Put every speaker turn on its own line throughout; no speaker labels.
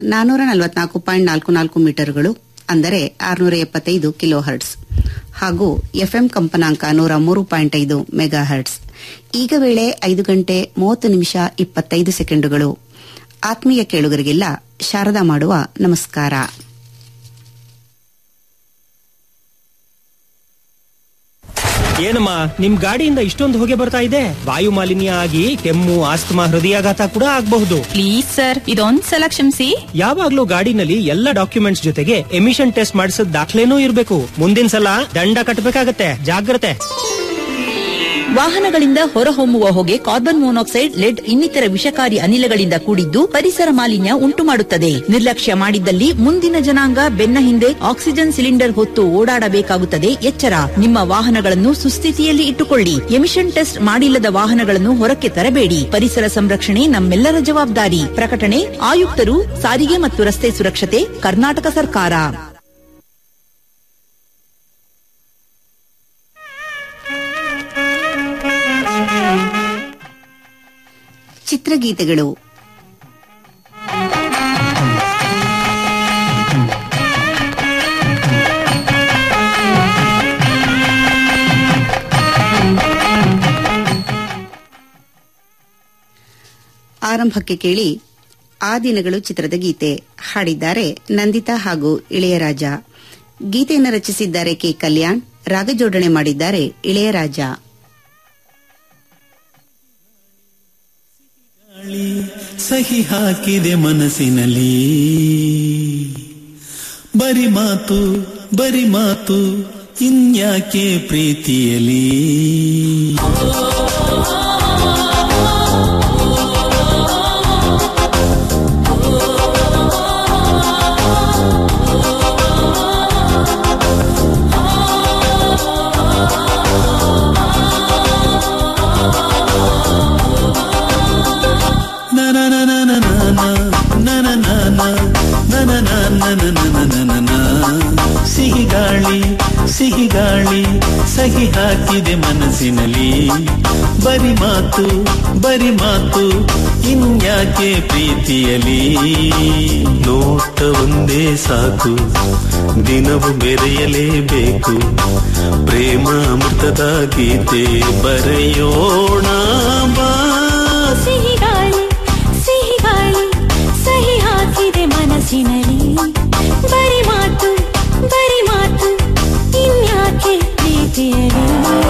ನಾನೂರ ನಲವತ್ನಾಲ್ಕು ಪಾಯಿಂಟ್ ನಾಲ್ಕು ನಾಲ್ಕು ಮೀಟರ್ಗಳು ಅಂದರೆ ಆರುನೂರ ಎಪ್ಪತ್ತೈದು ಕಿಲೋ ಹರ್ಟ್ಸ್ ಹಾಗೂ ಎಫ್ಎಂ ಕಂಪನಾಂಕ ನೂರ ಮೂರು ಪಾಯಿಂಟ್ ಐದು ಮೆಗಾ ಹರ್ಟ್ಸ್ ಈಗ ವೇಳೆ ಐದು ಗಂಟೆ ಮೂವತ್ತು ನಿಮಿಷ ಇಪ್ಪತ್ತೈದು ಸೆಕೆಂಡುಗಳು ಆತ್ಮೀಯ ಕೇಳುಗರಿಗೆಲ್ಲ ಶಾರದಾ ಮಾಡುವ ನಮಸ್ಕಾರ
ಏನಮ್ಮ ನಿಮ್ ಗಾಡಿಯಿಂದ ಇಷ್ಟೊಂದು ಹೊಗೆ ಬರ್ತಾ ಇದೆ ವಾಯು ಮಾಲಿನ್ಯ ಆಗಿ ಕೆಮ್ಮು ಆಸ್ತಮಾ ಹೃದಯಾಘಾತ ಕೂಡ ಆಗಬಹುದು
ಪ್ಲೀಸ್ ಸರ್ ಇದೊಂದ್ ಸಲ ಕ್ಷಮಿಸಿ
ಯಾವಾಗ್ಲೂ ಗಾಡಿನಲ್ಲಿ ಎಲ್ಲ ಡಾಕ್ಯುಮೆಂಟ್ಸ್ ಜೊತೆಗೆ ಎಮಿಷನ್ ಟೆಸ್ಟ್ ಮಾಡಿಸಿದ ದಾಖಲೆನೂ ಇರಬೇಕು ಮುಂದಿನ ಸಲ ದಂಡ ಕಟ್ಟಬೇಕಾಗತ್ತೆ ಜಾಗ್ರತೆ
ವಾಹನಗಳಿಂದ ಹೊರಹೊಮ್ಮುವ ಹೊಗೆ ಕಾರ್ಬನ್ ಮೊನಾಕ್ಸೈಡ್ ಲೆಡ್ ಇನ್ನಿತರ ವಿಷಕಾರಿ ಅನಿಲಗಳಿಂದ ಕೂಡಿದ್ದು ಪರಿಸರ ಮಾಲಿನ್ಯ ಉಂಟು ಮಾಡುತ್ತದೆ ನಿರ್ಲಕ್ಷ್ಯ ಮಾಡಿದ್ದಲ್ಲಿ ಮುಂದಿನ ಜನಾಂಗ ಬೆನ್ನ ಹಿಂದೆ ಆಕ್ಸಿಜನ್ ಸಿಲಿಂಡರ್ ಹೊತ್ತು ಓಡಾಡಬೇಕಾಗುತ್ತದೆ ಎಚ್ಚರ ನಿಮ್ಮ ವಾಹನಗಳನ್ನು ಸುಸ್ಥಿತಿಯಲ್ಲಿ ಇಟ್ಟುಕೊಳ್ಳಿ ಎಮಿಷನ್ ಟೆಸ್ಟ್ ಮಾಡಿಲ್ಲದ ವಾಹನಗಳನ್ನು ಹೊರಕ್ಕೆ ತರಬೇಡಿ ಪರಿಸರ ಸಂರಕ್ಷಣೆ ನಮ್ಮೆಲ್ಲರ ಜವಾಬ್ದಾರಿ ಪ್ರಕಟಣೆ ಆಯುಕ್ತರು ಸಾರಿಗೆ ಮತ್ತು ರಸ್ತೆ ಸುರಕ್ಷತೆ ಕರ್ನಾಟಕ ಸರ್ಕಾರ
ಚಿತ್ರಗೀತೆಗಳು ಆರಂಭಕ್ಕೆ ಕೇಳಿ ಆ ದಿನಗಳು ಚಿತ್ರದ ಗೀತೆ ಹಾಡಿದ್ದಾರೆ ನಂದಿತಾ ಹಾಗೂ ಇಳೆಯರಾಜ ಗೀತೆಯನ್ನು ರಚಿಸಿದ್ದಾರೆ ಕೆ ಕಲ್ಯಾಣ್ ರಾಗಜೋಡಣೆ ಮಾಡಿದ್ದಾರೆ ಇಳೆಯರಾಜ
ಗಾಳಿ ಸಹಿ ಹಾಕಿದೆ ಮನಸ್ಸಿನಲ್ಲಿ ಬರಿ ಮಾತು ಬರಿ ಮಾತು ಇನ್ಯಾಕೆ ಪ್ರೀತಿಯಲಿ ಸಿಹಿ ಗಾಳಿ ಸಿಹಿ ಗಾಳಿ ಸಹಿ ಹಾಕಿದೆ ಮನಸ್ಸಿನಲ್ಲಿ ಬರಿ ಮಾತು ಬರಿ ಮಾತು ಇನ್ಯಾಕೆ ಪ್ರೀತಿಯಲಿ ನೋಟ ಒಂದೇ ಸಾಕು ದಿನವು ಬೆರೆಯಲೇಬೇಕು ಪ್ರೇಮ ಅಮೃತದ ಗೀತೆ ಬರೆಯೋಣ ಬಾ
ಸಿಹಿ ಗಾಳಿ ಸಿಹಿ ಗಾಳಿ ಸಹಿ ಹಾಕಿದೆ ಮನಸ್ಸಿನಲ್ಲಿ ಬರಿ ಮಾತು ಬರಿ ಮಾತು ಇನ್ಯಾಕೆ ಪ್ರೀತಿಯಲಿ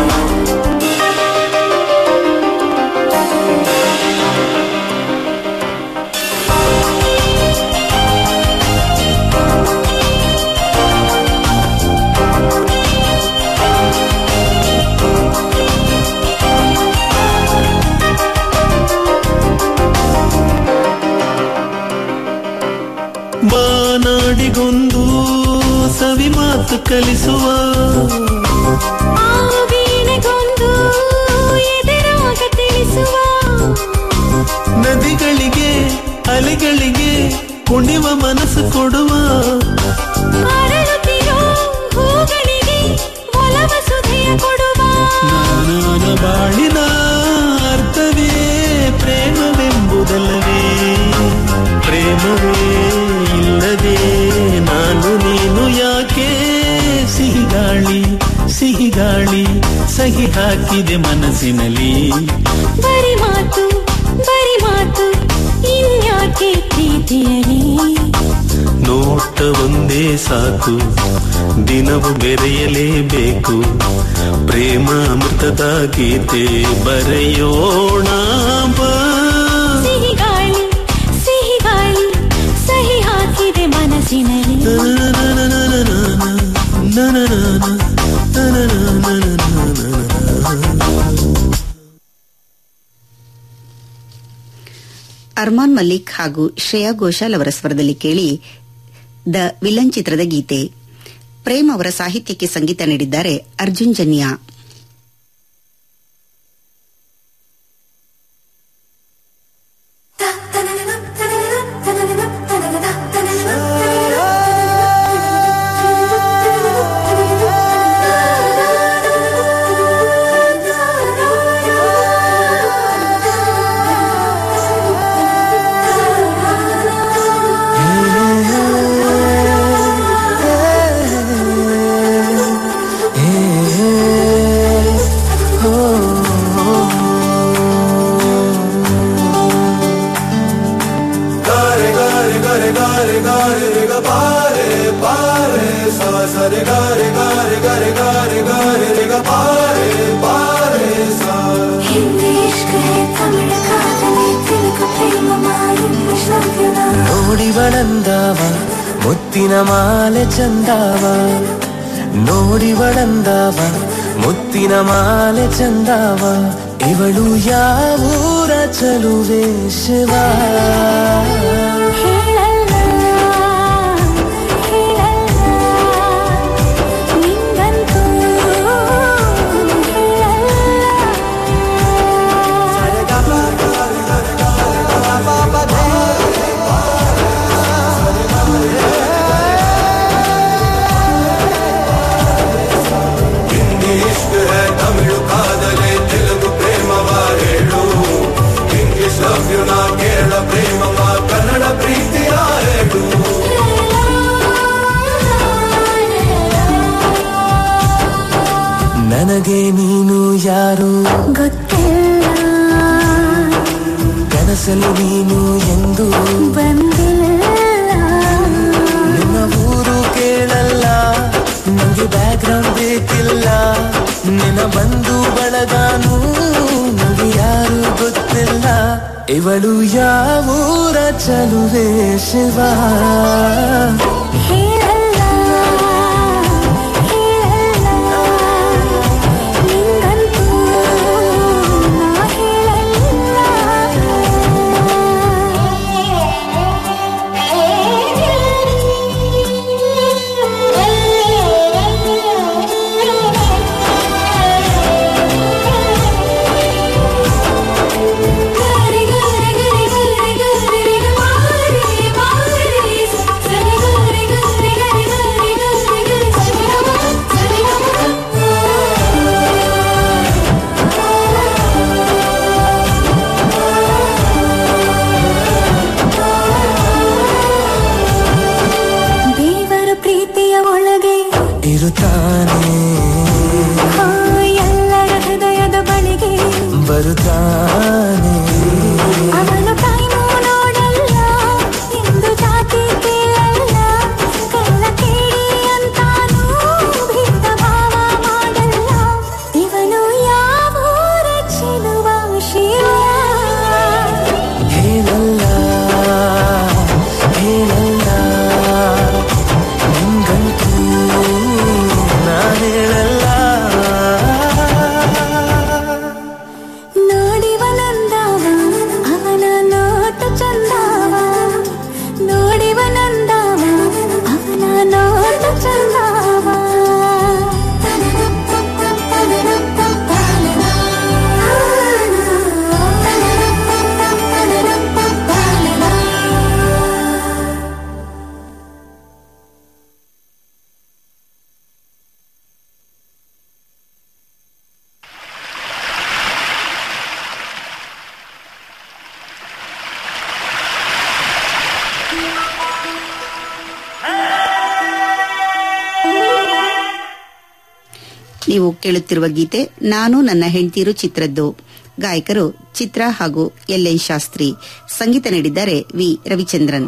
ಬಾನಾಡಿಗೊಂದು ಸವಿ ಮಾತು ಕಲಿಸುವ
ಆ ವೀಣೆಗೊಂದು ಎದೆರಾಗ ತಿಳಿಸುವ
ನದಿಗಳಿಗೆ ಅಲೆಗಳಿಗೆ ಕುಣಿವ ಮನಸ್ಸು ಕೊಡುವ
ಅರಳುತ್ತಿರೋ ಹೂಗಳಿಗೆ ಒಲವ ಸುಧೆಯ ಕೊಡುವ
ನಾನಾನ ಬಾಳಿನ ಅರ್ಥವೇ ಪ್ರೇಮವೆಂಬುದಲ್ಲವೇ ಪ್ರೇಮವೇ ಇಲ್ಲದೆ ನಾನು ನೀನು ಯಾಕೆ ಸಿಹಿ ಗಾಳಿ ಸಿಹಿ ಗಾಳಿ ಸಹಿ ಹಾಕಿದೆ ಮನಸ್ಸಿನಲ್ಲಿ
ಬರಿ ಮಾತು ಬರಿ ಮಾತು ಇನ್ಯಾಕೆ ಪ್ರೀತಿಯಲಿ
ನೋಟ ಒಂದೇ ಸಾಕು ದಿನವು ಬೆರೆಯಲೇಬೇಕು ಪ್ರೇಮ ಅಮೃತದ ಗೀತೆ ಬರೆಯೋಣ ಬಾ
ಸಿಹಿ ಗಾಳಿ ಸಿಹಿ ಗಾಳಿ ಸಹಿ ಹಾಕಿದೆ ಮನಸ್ಸಿನಲ್ಲಿ
ಅರ್ಮಾನ್ ಮಲ್ಲಿಕ್ ಹಾಗೂ ಶ್ರೇಯಾ ಘೋಷಾಲ್ ಅವರ ಸ್ವರದಲ್ಲಿ ಕೇಳಿ ದ ವಿಲನ್ ಚಿತ್ರದ ಗೀತೆ ಪ್ರೇಮ್ ಅವರ ಸಾಹಿತ್ಯಕ್ಕೆ ಸಂಗೀತ ನೀಡಿದ್ದಾರೆ ಅರ್ಜುನ್ ಜನ್ಯಾ
ಆ ಹಿಂದಿ ಇಷ್ಕ ಹೇ ತಮಿಳು ಕಾದಲಿ ತೆಲುಗು ಪ್ರೇಮ ಮಾಯಿ ಕೃಷ್ಣ
ನೋಡಿವಳಂದಾವ ಮುತ್ತಿನ ಮಾಲೆ ಚಂದಾವ ನೋಡಿವಳಂದಾವ ಮುತ್ತಿನ ಮಾಲೆ ಚಂದಾವ ಇವಳು ಯಾವೂರ ಚಲುವೆ ಶಿವ
ಹೇಳಲ್ಲ ಹೇಳಲ್ಲ ನಿಂಗಂತೂ
ನನಗೆ ನೀನು ಯಾರು
ಗೊತ್ತಿಲ್ಲ
ಕನಸಲು ನೀನು ಎಂದು
ಬಂದಿಲ್ಲ
ನಿನ್ನ ಊರು ಕೇಳಲ್ಲ ನಂಗೆ ಬ್ಯಾಕ್ಗ್ರೌಂಡ್ ಬೇಕಿಲ್ಲ ನಿನ್ನ ಬಂಧು ಬಳಗಾನು ನಂಗೆ ಯಾರು ಗೊತ್ತಿಲ್ಲ ಇವಳು ಯಾವೂರ ಚಲುವೆ ಶಿವ
ಹೇಳಲ್ಲ ಹೇಳಲ್ಲ ನಿಂಗಂತೂ ನಾ ದೇವರ ಪ್ರೀತಿಯ ಒಳಗೆ
ಇರುತ್ತಾನೆ
ಆ ಎಲ್ಲರ ಹೃದಯದ ಬಳಿಗೆ
ಬರುತ್ತಾನೆ
ಅವನು ಟೈಮು ನೋಡಲ್ಲ ಎಂದು ಜಾತಿ ಕೇಳಲ್ಲ ಕಲ್ಲ ಕೇಳಿ ಅಂತಾನೂ ಭೇದ ಭಾವ ಮಾಡಲ್ಲ ಇವನು ಯಾವ ಊರ ಚೆಲುವ ಶಿವ
ಹೇಳಲ್ಲ ಹೇಳಲ್ಲ ನಿಂಗಂತೂ ನಾ ಹೇಳಲ್ಲ
ನೋಡಿವನಂದವ ಅವನ ನೋಟ ಚಂದವ ನೋಡಿವನಂದವ ಅವನ ನೋಟ ಚಂದವ
ನೀವು ಕೇಳುತ್ತಿರುವ ಗೀತೆ ನಾನು ನನ್ನ ಹೆಂಡತಿರು ಚಿತ್ರದ್ದು ಗಾಯಕರು ಚಿತ್ರ ಹಾಗೂ ಎಲ್ ಎನ್ ಶಾಸ್ತ್ರಿ ಸಂಗೀತ ನೀಡಿದ್ದಾರೆ ವಿ ರವಿಚಂದ್ರನ್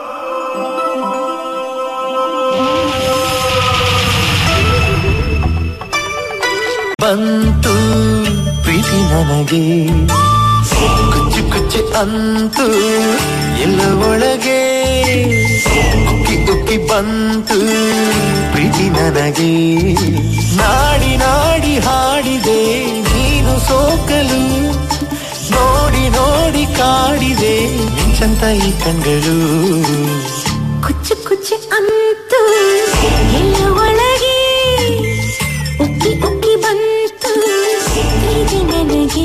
ಬಂತು ಪ್ರೀತಿ ನನಗೆ ಕುಚ್ಚು ಕುಚ್ಚು ಅಂತು ಎಲ್ಲ ಒಳಗೆ ಉಕ್ಕಿ ಉಕ್ಕಿ ಬಂತು ಪ್ರೀತಿ ನನಗೆ ನಾಡಿ ನಾಡಿ ಹಾಡಿದೆ ನೀನು ಸೋಕಲು ನೋಡಿ ನೋಡಿ ಕಾಡಿದೆ ಮಿಂಚಂತ ಈ ಕಣ್ಗಳು
ಕುಚ್ಚು ಕುಚ್ಚು ಅಂತು ಎಲ್ಲ ಒಳಗೆ ಉಕ್ಕಿ ಉಕ್ಕಿ ಬಂತು ಪ್ರೀತಿ ನನಗೆ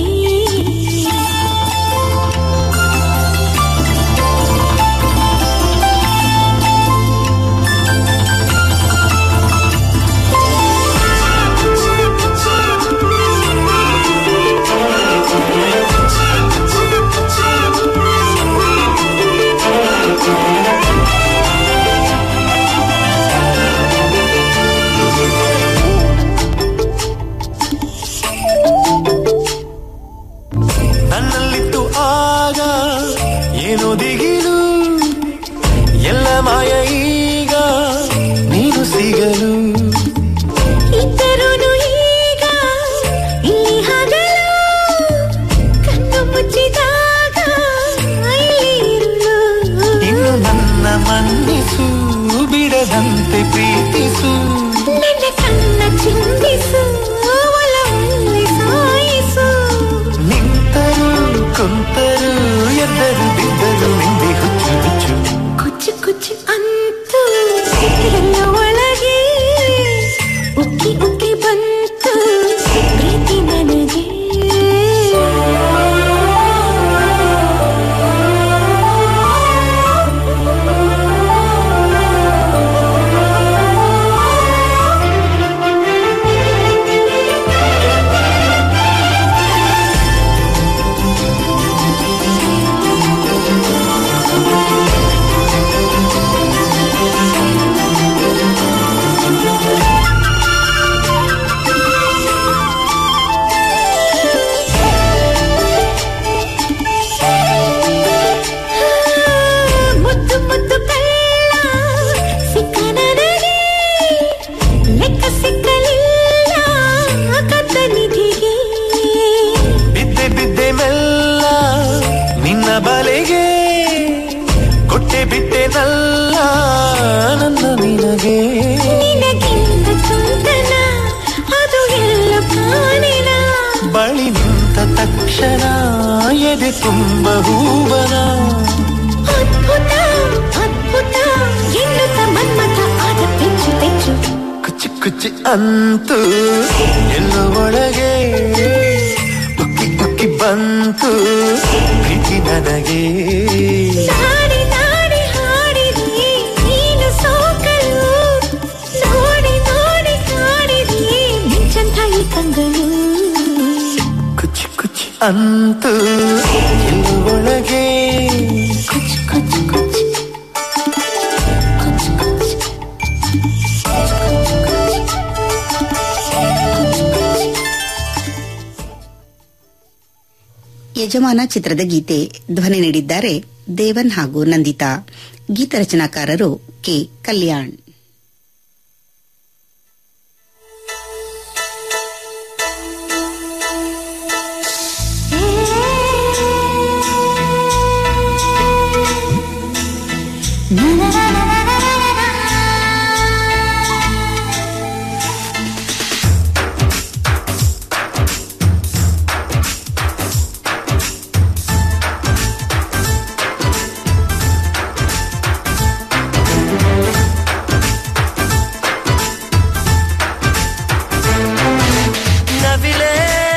ಅಂತು ಎಲ್ಲ ಒಳಗೆ ಉಕ್ಕಿ ಉಕ್ಕಿ ಬಂತು ಪ್ರೀತಿ ನನಗೆ ಮುದ್ದು ಮುದ್ದು ಕಳ್ಳ ಸಿಕ್ಕ ನನಗೆ ಲೆಕ್ಕ ಸಿಕ್ಕಲಿಲ್ಲ ಕದ್ದ ನಿಧಿಗೆ
ಬಿದ್ದೆ ಬಿದ್ದೆ ಮೆಲ್ಲ ನಿನ್ನ ಬಲೆಗೆ ಕೊಟ್ಟೆ ಬಿಟ್ಟೆನಲ್ಲ ನನ್ನ ನಿನಗೆ
ನಿನಗಿಂತ ತುಂಟನ ಅದು ಎಲ್ಲ ಕಾಣಿನ
ಬಳಿ ನಿಂತ ತಕ್ಷಣ ಎದೆ ತುಂಬ ಹೂವನ
ಅದ್ಭುತ ಅದ್ಭುತ ಎನ್ನುತ್ತ ಮನ್ಮಥ ಆದ ಪೆಚ್ಚು ಪೆಚ್ಚು
ಕುಚ್ಚಿ ಕುಚ್ಚಿ ಅಂತೂ ಎಲ್ಲೋ ಒಳಗೆ ಉಕ್ಕಿ ಉಕ್ಕಿ ಬಂತು ಪ್ರೀತಿ ನನಗೆ
ನಾಡಿ ನಾಡಿ ಹಾಡಿದೆ ನೀನು ಸೋಕಲು ನೋಡಿ ನೋಡಿ ಕಾಡಿದೆ ಮಿಂಚಂತ ಈ ಕಂಗಲು
ಕುಚ್ಚಿ ಕುಚ್ಚಿ ಅಂತೂ ಎಲ್ಲೋ ಒಳಗೆ
ಕುಚ್ ಕುಚ್ ಕುಚ್ ಕುಚ್ ಕುಚ್
ಯಜಮಾನ ಚಿತ್ರದ ಗೀತೆ ಧ್ವನಿ ನೀಡಿದ್ದಾರೆ ದೇವನ್ ಹಾಗೂ ನಂದಿತಾ ಗೀತ ರಚನಾಕಾರರು ಕೆ ಕಲ್ಯಾಣ್
ನವಿಲೆ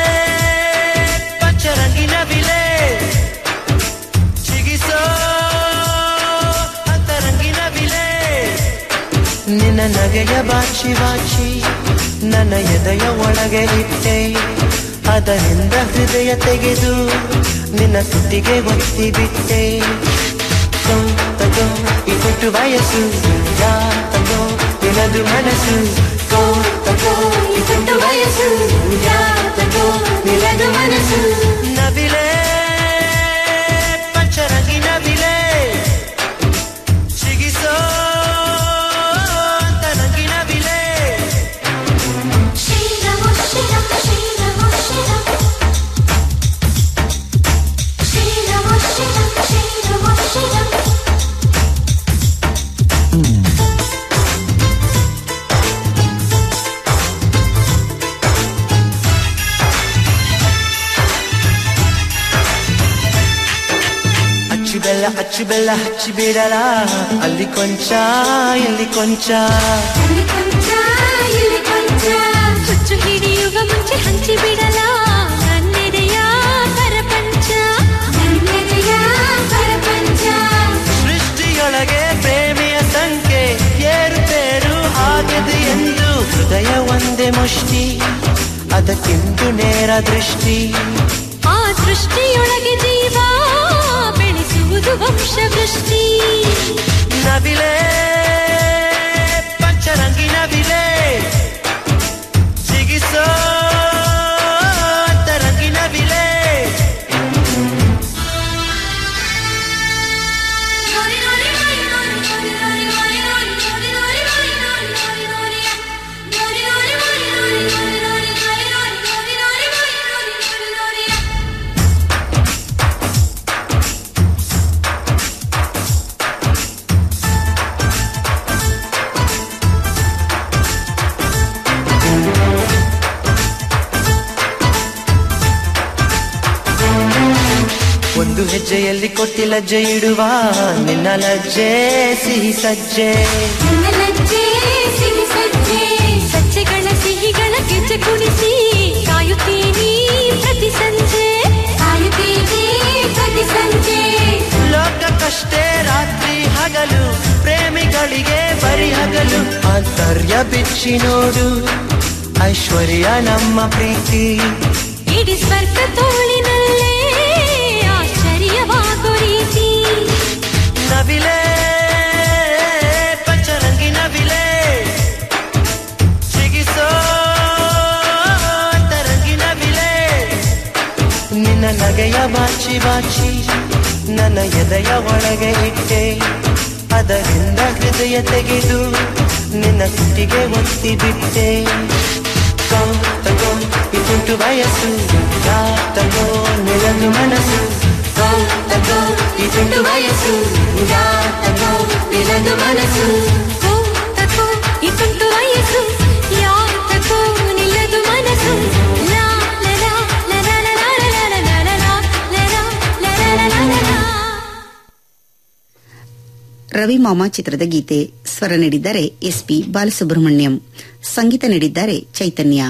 ಪಂಚರಂಗಿ ನವಿಲೆ ಚಿಗಿಸೋ ಅಂತರಂಗಿ ನವಿಲೆ ನಿನ್ನ ನಗೆಯ ಬಾಚಿ ಬಾಚಿ ನನ್ನ ಎದೆಯ ಒಳಗೆ ಇಟ್ಟೆ ಅದರಿಂದ ಹೃದಯ ತೆಗೆದು ನಿನ್ನ ತುಟಿಗೆ ಒತ್ತಿ ಬಿಟ್ಟೆ ತೋ ತಗೋ ಈ ಹುಟ್ಟು ವಯಸ್ಸು ಯಾ ತಗೋ ನಿನದು ಮನಸ್ಸು ತೋ ತಗೋ ಈ ಹುಟ್ಟು ವಯಸ್ಸು ಯಾ ತಗೋ ನಿನದು ಮನಸ್ಸು ನವಿಲೆ ಪಂಚರಂಗಿ ನವಿಲೆ ಚಿಗಿಸೋ ಅಂತರಂಗಿ ನವಿಲೆ
ಶ್ರೀರಮ ಶ್ರೀರಮ ಶ್ರೀರಮ ಶ್ರೀರಮ ಶ್ರೀರಮ ಶ್ರೀರಮ ಶ್ರೀರಮ ಶ್ರೀರಮ
ಅಚ್ಚು ಬೆಲ್ಲ ಅಚ್ಚು ಬೆಲ್ಲ ಹಚ್ಚಿ ಬಿಡಲ ಅಲ್ಲಿ ಕೊಂಚ ಇಲ್ಲಿ ಕೊಂಚ
ಇಲ್ಲಿ ಕೊಂಚ ಇಲ್ಲಿ ಕೊಂಚ ಚುಚ್ಚು ಹಿಡಿಯುವ ಮುಂಚೆ ಹಂಚಿ ಬಿಡಲ ನನ್ನೆದೆಯ ಪರಪಂಚ ನನ್ನೆದೆಯ ಪರಪಂಚ
ಸೃಷ್ಟಿಯೊಳಗೆ ಪ್ರೇಮಿಯ ಸಂಖ್ಯೆ ಏರುಪೇರು ಆಗಿದೆ ಎಂದು ಹೃದಯ ಒಂದೇ ಮುಷ್ಟಿ ಅದಕ್ಕಿಂದು ನೇರ ದೃಷ್ಟಿ
ಆ ದೃಷ್ಟಿಯೊಳಗೆ ಜೀವ ಬೆಳೆಸುವುದು ವಂಶವೃಷ್ಟಿ
ನವಿಲೆ ಪಂಚರಂಗಿ ನವಿಲೆ ಸಿಗಿಸೋ ಅಂತರಂಗಿ ನವಿಲೆ ಹೆಜ್ಜೆಯಲ್ಲಿ ಕೊಟ್ಟಿ ಲಜ್ಜೆ ಇಡುವ ನಿನ್ನ ಲಜ್ಜೆ ಸಿಹಿ ಸಜ್ಜೆ
ನನ್ನ ಲಜ್ಜೆ ಸಿಹಿ ಸಜ್ಜೆ ಸಜ್ಜೆಗಳ ಸಿಹಿಗಳ ಗೆಜ್ಜೆ ಕುಣಿಸಿ ಕಾಯುತ್ತೀನಿ ಪ್ರತಿ ಸಂಜೆ ಕಾಯುತ್ತೀನಿ ಪ್ರತಿ ಸಂಜೆ
ಲೋಕಕ್ಕಷ್ಟೇ ರಾತ್ರಿ ಹಗಲು ಪ್ರೇಮಿಗಳಿಗೆ ಬರಿ ಹಗಲು ಆಂತರ್ಯ ಬಿಚ್ಚಿ ನೋಡು ಐಶ್ವರ್ಯ ನಮ್ಮ ಪ್ರೀತಿ
ಇಡೀ ಸ್ವರ್ಗ ತೋಳಿನಲ್ಲೇ ಆಶ್ಚರ್ಯವಾಗೋ ರೀತಿ
ನವಿಲೆ ಪಂಚರಂಗಿ ನವಿಲೆ ಸಿಗಿಸೋ ತರಂಗಿ ನವಿಲೆ ನಿನ್ನ ನಗೆಯ ಬಾಚಿ ಬಾಚಿ ನನ್ನ ಎದೆಯ ಒಳಗೆ ಇಟ್ಟೆ ಅದರಿಂದ ಹೃದಯ ತೆಗೆದು ನಿನ್ನ ಕುಟಿಗೆ ಒತ್ತಿ ಬಿಟ್ಟೆ ಕೋ ತಗೋ ಇದುಂಟು ವಯಸ್ಸು ಯಾ ತಗೋ ನಿಲನು ಮನಸ್ಸು ಕೋ ತಗೋ ಇದುಂಟು ವಯಸ್ಸು ಯಾ ತಗೋ ನಿಲನು ಮನಸ್ಸು
ಓ ತಕೋ ಇದುಂಟು ವಯಸ್ಸು ಯಾ ತಕೋ ನಿಲ್ಲದು ಮನಸ್ಸು ಲಾ ಲಲಾ ಲಲಾ ಲಲಾ ಲಲಾ ಲಲಾ ಲಲಾ ಲಲಾ ಲಲಾ ಲಲಾ
ರವಿ ಮಾಮ ಚಿತ್ರದ ಗೀತೆ ಸ್ವರ ನೀಡಿದ್ದಾರೆ ಎಸ್ಪಿ ಬಾಲಸುಬ್ರಹ್ಮಣ್ಯಂ ಸಂಗೀತ ನೀಡಿದ್ದಾರೆ ಚೈತನ್ಯ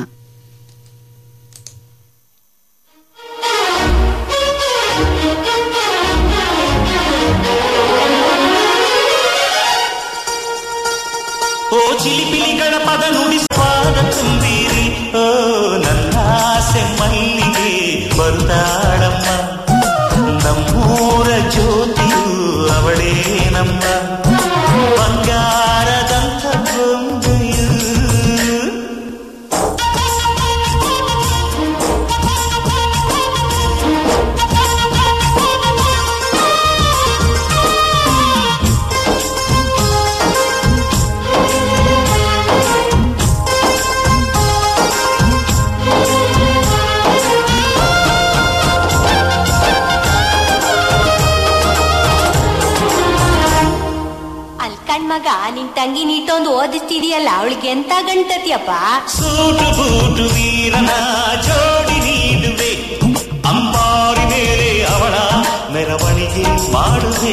ಓ ಚಿಲಿಪಿಲಿಗಳ ಪದ ನುಡಿಸುವಾಗ ತುಂಬಿರಿ ಓ ನನ್ನ ಆಸೆ ಮಲ್ಲಿಗೆ ಬರುತ್ತಾಳಮ್ಮ ನಮ್ಮೂರ ಜ್ಯೋತಿಯು ಅವಳೇ ನಮ್ಮ ಬಂಗಾರದಂಥ ಗೊಂಬೆಯು
ಅಲ್ ಕಣ್ಮಗ ನಿನ್ ತಂಗಿ ನೀಟೊಂದು ಓದಿಸ್ತಿದೀಯಲ್ಲ ಅವಳಿಗೆ ಎಂತ ಗಂಟತಿಯಪ್ಪ
ಸೂಟು ಬೂಟು ವೀರನ ಜೋಡಿ ನೀಡುವೆ ಅಂಬಾರಿ ಮೇಲೆ ಅವಳ ಮೆರವಣಿಗೆ ಮಾಡುವೆ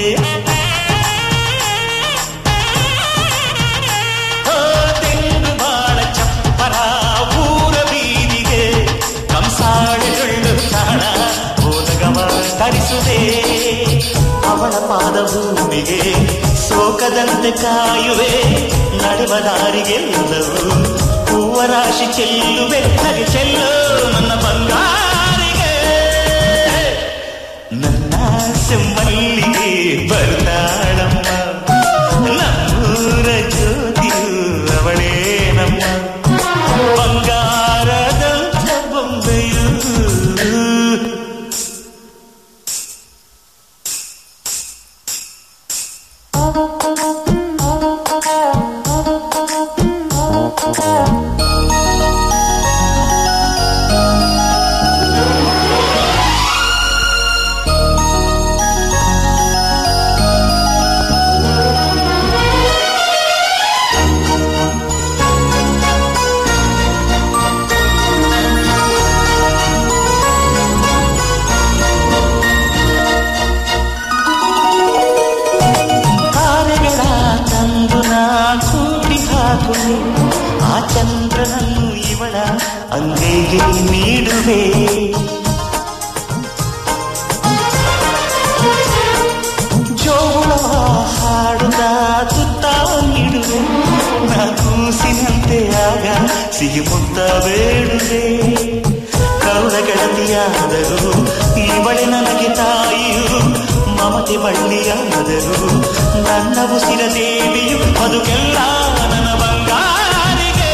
ಓ, ತೆಂಗು ಬಾಳ ಚಪ್ಪರ ಊರ ಬೀದಿಗೆ ಕಂಸಾಳೆ ಜೊಳ್ಳು ತಾಣ ಬೋಧಗವ ತರಿಸುವೆ ಅವಳ ಪಾದ ಭೂಮಿಗೆ ಶೋಕದಂತೆ ಕಾಯುವೆ ನಡೆವ ದಾರಿಗೆಲ್ಲವೂ ಹೂವ ರಾಶಿ ಚೆಲ್ಲುವೆ ಹಾಗೆ ಚೆಲ್ಲು ನನ್ನ ಬಂಗಾರಿಗೆ ನನ್ನ ಸೆಮ್ಮಲ್ಲಿಗೆ ಬರ್ತಾಳಮ್ಮ ನಮ್ಮೂರ ಜ್ಯೋತಿಯು ಅವಳೇ ನಮ್ಮ ಬಂಗಾರದಂಥ ಬೊಂಬೆಯು ತಾರೆಗಳ ತಂದು ನಾ ಕೂಡಿ ಹಾಕುವೆ ಆ ಚಂದ್ರನನ್ನು ಇವಳ ಅಂಗೈಗೆ ನೀಡುವೆ ಜೋಳ ಹಾಡುತ್ತ ತುತ್ತ ನೀಡುವೆ ನಾ ಕೂಸಿನಂತೆ ಆಗ ಸಿಹಿ ಮುತ್ತ ಬೇಡುವೆ ಕರುಣ ಗೆಳತಿಯಾದರು ಇವಳೆ ನನಗೆ ತಾಯಿಯು ಮಮತೆ ಬಳ್ಳಿಯಾದರು ನನ್ನ ಉಸಿರ ದೇವಿಯು ಬದುಕೆಲ್ಲ ನನ್ನ ಬಂಗಾರಿಗೆ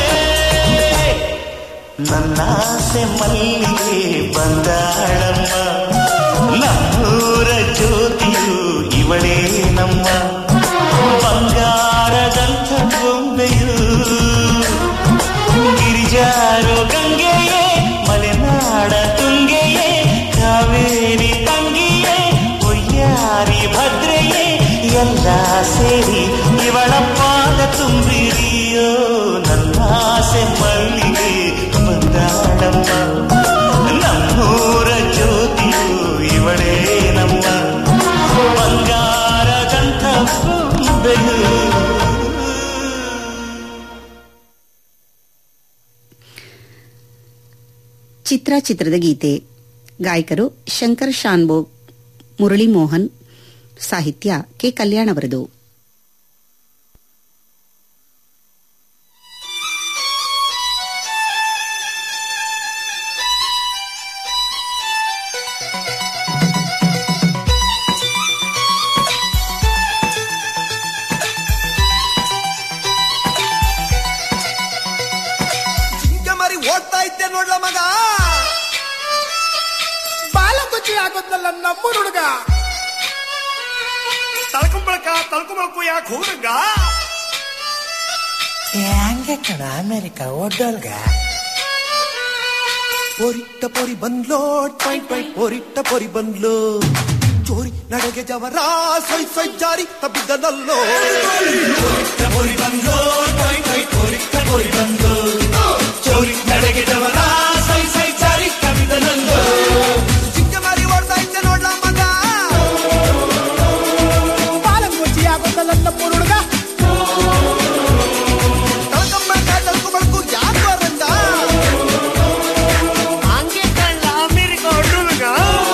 ನನ್ನ ಆಸೆ ಮಲ್ಲಿಗೆ ಬಂದಾಳಮ್ಮ ನಮ್ಮೂರ ಜ್ಯೋತಿಯು ಇವಳೇ ನಮ್ಮ ಬಂಗಾರದಂಥ ಗೊಂಬೆಯು ಗಿರಿಜಾರು ಗಂಗೆಯೇ ಮಲೆನಾಡ ತುಂಗೆಯೇ ಕಾವೇರಿ ತಂಗಿಯೇ ಒಯ್ಯಾರಿ ಭದ್ರೆಯೇ ಎಲ್ಲ ಸೇರಿ ಇವಳ ಪಾದ ತುಂಬಿರಿಯೋ ನನ್ನ ಆಸೆ ಮಲ್ಲಿಗೆ ಬಂದಾಳಮ್ಮ ನಮ್ಮೂರ ಜ್ಯೋತಿಯು ಇವಳೇ ನಮ್ಮ
ಚಿತ್ರ ಚಿತ್ರದ ಗೀತೆ ಗಾಯಕರು ಶಂಕರ್ ಶಾನ್ಬೋಗ್ ಮುರಳಿ ಮೋಹನ್ ಸಾಹಿತ್ಯ ಕೆ ಕಲ್ಯಾಣ್ ಅವರದು
ಜಿಂಕೆ ಮರಿ ಓಡ್ತಾ ಇದ್ದೆ ನೋಡ್ಲ ಮಗ ಬಾಲ ಕೊಚ್ಚಿ ಆಗೋದ್ನಲ್ಲ ನಮ್ಮ ಹುಡುಗ ತಳ್ಕೊಂಬಳಕ ತಳ್ಕೊಂಬಳಕು ಯಾಕೆ ಹುಡುಗ
ಹಂಗೆ ಕಣ ಅಮೆರಿಕ ಒಡ್ಡೋಲ್ಗ
ಪೊರಿಟ್ಟ ಪೊರಿ ಬಂದ್ಲೋ ಟ್ವೈಟ್ ಟ್ವೈಟ್ ಪೊರಿಟ್ಟ ಪೊರಿ ಬಂದ್ಲು ಚೋರಿ ನಡೆಗೆ ಜವರ ಸೊಯ್ ಸೊಯ್ ಜಾರಿ ತಬ್ಬಿದ್ದನಲ್ಲೋ ಪೊರಿಟ್ಟ ಪೊರಿ ಬಂದ್ಲೋ ಟ್ವೈಟ್ ಟ್ವೈಟ್ ಪೊರಿಟ್ಟ ಪೊರಿ ಬಂದ್ಲು ಚೋರಿ ನಡೆಗೆ ಜವರ ಸೊಯ್ ಸೊಯ್ ಜಾರಿ ತಬ್ಬಿದ್ದನಲ್ಲೋ ಚಿಕ್ಕ ಮಾರಿ ಓಡ್ತಾ ಇದ್ದೆ ನೋಡ್ಲ ಮಗ ಬಾಲ ಮುಚ್ಚಿ ಆಗೋದಲ್ಲ ನಮ್ಮ ಹುಡುಗ ತಳ್ಕೊಂಬಳಕ ತಳ್ಕೊಂಬಳಕು ಯಾಕೆ ಬರಂದ ಹಂಗೆ ಕಳ್ಳ ಅಮೆರಿಕ ಹುಡುಗ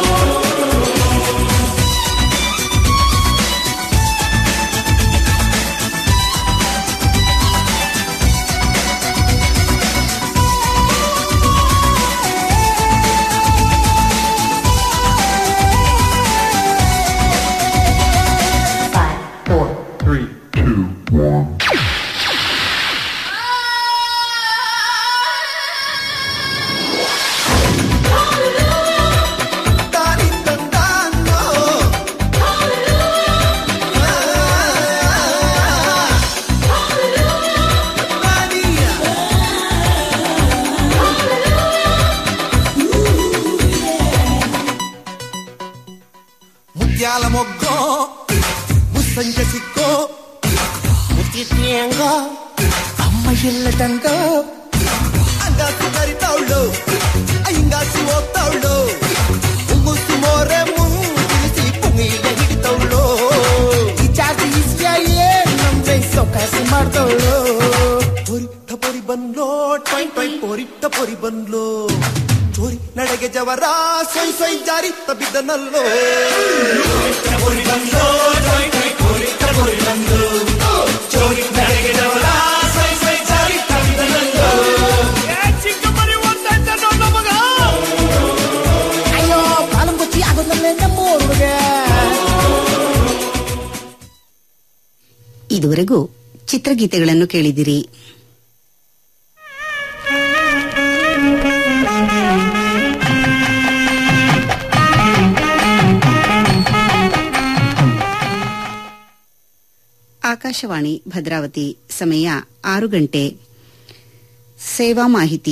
ಮುತ್ಯಾಲ ಮೊಗ್ಗೋ ಮುಸ್ಸಂಜೆ ಸಿಕ್ಕೋ ಮುತ್ತಿದ್ನಿ ಹಂಗೋ ಅಮ್ಮ ಎಲ್ಲ ತಂಗೋ ಹಂಗಾಸಿ ಕರಿತಾವಳು ಹಿಂಗಾಸಿ ಹೋಗ್ತಾವಳು ಮುಂಗುಸಿ ಮೋರೆ ಮುಂಗಿಸಿ ಪುಂಗಿಲ ಹಿಡಿತವಳು ಜಾತಿ ಇಸ್ಯಾಯೇ ನಮ್ಗೆ ಸೊಕಾಸಿ ಮಾಡ್ತವಳು ಪೊರಿಟ್ಟ ಪೊರಿ ಬಂದ್ಲೋ ಟ್ವೈನ್ ಟ್ವೈನ್ ಪೊರಿಟ್ಟ ಪೊರಿ ಬಂದ್ಲೋ ಚೋರಿ ನಡೆಗೆ ಜವರ ಸೊಯ್ ಸೊಯ್ ಜಾರಿ ತಬ್ಬಿದ್ದನಲ್ಲೋ ಪೊರಿ ಬಂದ್ಲೋ ಟ್ವೈನ್ ಟ್ವೈನ್ ಪೊರಿಟ್ಟ ಪೊರಿ ಬಂದ್ಲು ಚೋರಿ ನಡೆಗೆ ಜವರ ಸೊಯ್ ಸೊಯ್ ಜಾರಿ ತಬ್ಬಿದ್ದನಲ್ಲೋ ಚಿಕ್ಕ ಮರಿ ಓಡ್ತಾ ಇದ್ದ ನೋಡ ಮಗ ಅಯ್ಯೋ ಕಾಲಂ ಕೊಚ್ಚಿ ಆಗೋದಲ್ಲೇ ನಮ್ಮ ಹುಡುಗ
ಇದುವರೆಗೂ ಚಿತ್ರಗೀತೆಗಳನ್ನು ಕೇಳಿದಿರಿ ಆಕಾಶವಾಣಿ ಭದ್ರಾವತಿ ಸಮಯ ಆರು ಗಂಟೆ ಸೇವಾ ಮಾಹಿತಿ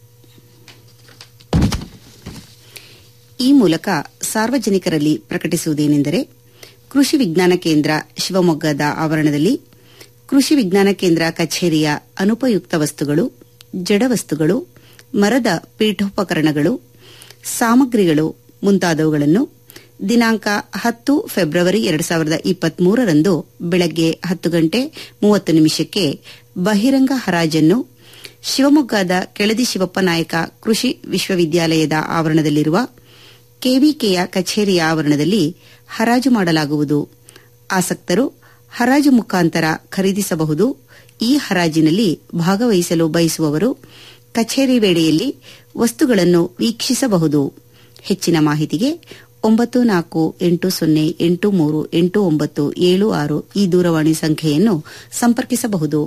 ಈ ಮೂಲಕ ಸಾರ್ವಜನಿಕರಲ್ಲಿ ಪ್ರಕಟಿಸುವುದೇನೆಂದರೆ ಕೃಷಿ ವಿಜ್ಞಾನ ಕೇಂದ್ರ ಶಿವಮೊಗ್ಗದ ಆವರಣದಲ್ಲಿ ಕೃಷಿ ವಿಜ್ಞಾನ ಕೇಂದ್ರ ಕಚೇರಿಯ ಅನುಪಯುಕ್ತ ವಸ್ತುಗಳು ಜಡವಸ್ತುಗಳು ಮರದ ಪೀಠೋಪಕರಣಗಳು ಸಾಮಗ್ರಿಗಳು ಮುಂತಾದವುಗಳನ್ನು ದಿನಾಂಕ ಹತ್ತು ಫೆಬ್ರವರಿ ಎರಡು ಸಾವಿರದ ಇಪ್ಪತ್ಮೂರರಂದು ಬೆಳಗ್ಗೆ ಹತ್ತು ಗಂಟೆ ಮೂವತ್ತು ನಿಮಿಷಕ್ಕೆ ಬಹಿರಂಗ ಹರಾಜನ್ನು ಶಿವಮೊಗ್ಗದ ಕೆಳದಿ ಶಿವಪ್ಪ ನಾಯಕ ಕೃಷಿ ವಿಶ್ವವಿದ್ಯಾಲಯದ ಆವರಣದಲ್ಲಿರುವ ಕೆವಿಕೆಯ ಕಚೇರಿಯ ಆವರಣದಲ್ಲಿ ಹರಾಜು ಮಾಡಲಾಗುವುದು ಆಸಕ್ತರು ಹರಾಜು ಮುಖಾಂತರ ಖರೀದಿಸಬಹುದು ಈ ಹರಾಜಿನಲ್ಲಿ ಭಾಗವಹಿಸಲು ಬಯಸುವವರು ಕಚೇರಿ ವೇಳೆಯಲ್ಲಿ ವಸ್ತುಗಳನ್ನು ವೀಕ್ಷಿಸಬಹುದು ಹೆಚ್ಚಿನ ಮಾಹಿತಿಗೆ ಒಂಬತ್ತು ನಾಲ್ಕು ಎಂಟು ಸೊನ್ನೆ ಎಂಟು ಮೂರು ಎಂಟು ಒಂಬತ್ತು ಏಳು ಆರು ಈ ದೂರವಾಣಿ ಸಂಖ್ಯೆಯನ್ನು ಸಂಪರ್ಕಿಸಬಹುದು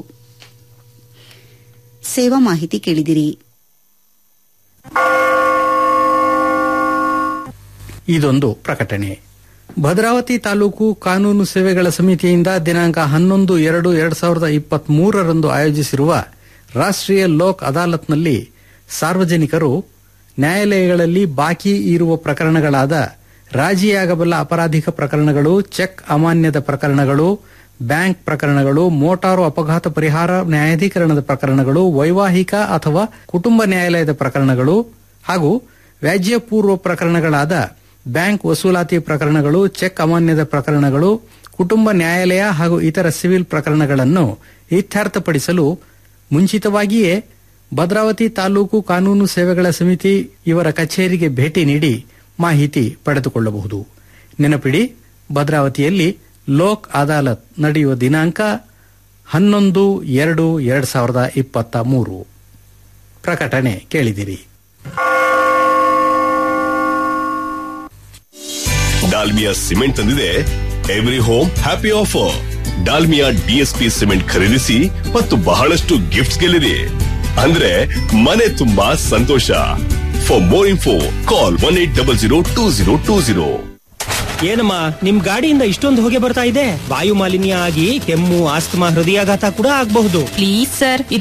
ಸೇವಾ ಮಾಹಿತಿ ಕೇಳಿದಿರಿ
ಇದೊಂದು ಪ್ರಕಟಣೆ ಭದ್ರಾವತಿ ತಾಲೂಕು ಕಾನೂನು ಸೇವೆಗಳ ಸಮಿತಿಯಿಂದ ದಿನಾಂಕ ಹನ್ನೊಂದು ಎರಡು ಎರಡ್ ಸಾವಿರದ ಇಪ್ಪತ್ತ್ ಮೂರರಂದು ಆಯೋಜಿಸಿರುವ ರಾಷ್ಟ್ರೀಯ ಲೋಕ್ ಅದಾಲತ್ನಲ್ಲಿ ಸಾರ್ವಜನಿಕರು ನ್ಯಾಯಾಲಯಗಳಲ್ಲಿ ಬಾಕಿ ಇರುವ ಪ್ರಕರಣಗಳಾದ ರಾಜಿಯಾಗಬಲ್ಲ ಅಪರಾಧಿಕ ಪ್ರಕರಣಗಳು ಚೆಕ್ ಅಮಾನ್ಯದ ಪ್ರಕರಣಗಳು ಬ್ಯಾಂಕ್ ಪ್ರಕರಣಗಳು ಮೋಟಾರು ಅಪಘಾತ ಪರಿಹಾರ ನ್ಯಾಯಾಧೀಕರಣದ ಪ್ರಕರಣಗಳು ವೈವಾಹಿಕ ಅಥವಾ ಕುಟುಂಬ ನ್ಯಾಯಾಲಯದ ಪ್ರಕರಣಗಳು ಹಾಗೂ ವ್ಯಾಜ್ಯಪೂರ್ವ ಪ್ರಕರಣಗಳಾದ ಬ್ಯಾಂಕ್ ವಸೂಲಾತಿ ಪ್ರಕರಣಗಳು ಚೆಕ್ ಅಮಾನ್ಯದ ಪ್ರಕರಣಗಳು ಕುಟುಂಬ ನ್ಯಾಯಾಲಯ ಹಾಗೂ ಇತರ ಸಿವಿಲ್ ಪ್ರಕರಣಗಳನ್ನು ಇತ್ಯರ್ಥಪಡಿಸಲು ಮುಂಚಿತವಾಗಿಯೇ ಭದ್ರಾವತಿ ತಾಲೂಕು ಕಾನೂನು ಸೇವೆಗಳ ಸಮಿತಿ ಇವರ ಕಚೇರಿಗೆ ಭೇಟಿ ನೀಡಿ ಮಾಹಿತಿ ಪಡೆದುಕೊಳ್ಳಬಹುದು ನೆನಪಿಡಿ ಭದ್ರಾವತಿಯಲ್ಲಿ ಲೋಕ್ ಅದಾಲತ್ ನಡೆಯುವ ದಿನಾಂಕ ಹನ್ನೊಂದು ಎರಡು ಎರಡ್ ಸಾವಿರದ ಇಪ್ಪತ್ತ ಮೂರು ಪ್ರಕಟಣೆ ಕೇಳಿದಿರಿ
ಡಾಲ್ಮಿಯಾ ಸಿಮೆಂಟ್ ತಂದಿದೆ every home happy offer Dalmia DSP cement ಖರೀದಿಸಿ ಮತ್ತು ಬಹಳಷ್ಟು ಗಿಫ್ಟ್ಸ್ ಗೆಲ್ಲಿರಿ ಅಂದ್ರೆ ಮನೆ ತುಂಬಾ ಸಂತೋಷ for more info call one eight double zero two zero two zero
ಏನಮ್ಮ ನಿಮ್ ಗಾಡಿಯಿಂದ ಇಷ್ಟೊಂದು ಹೊಗೆ ಬರ್ತಾ ಇದೆ ವಾಯು ಮಾಲಿನ್ಯ ಆಗಿ ಕೆಮ್ಮು ಆಸ್ತಮಾ ಹೃದಯಾಘಾತ ಕೂಡ ಆಗಬಹುದು
ಪ್ಲೀಸ್ ಸರ್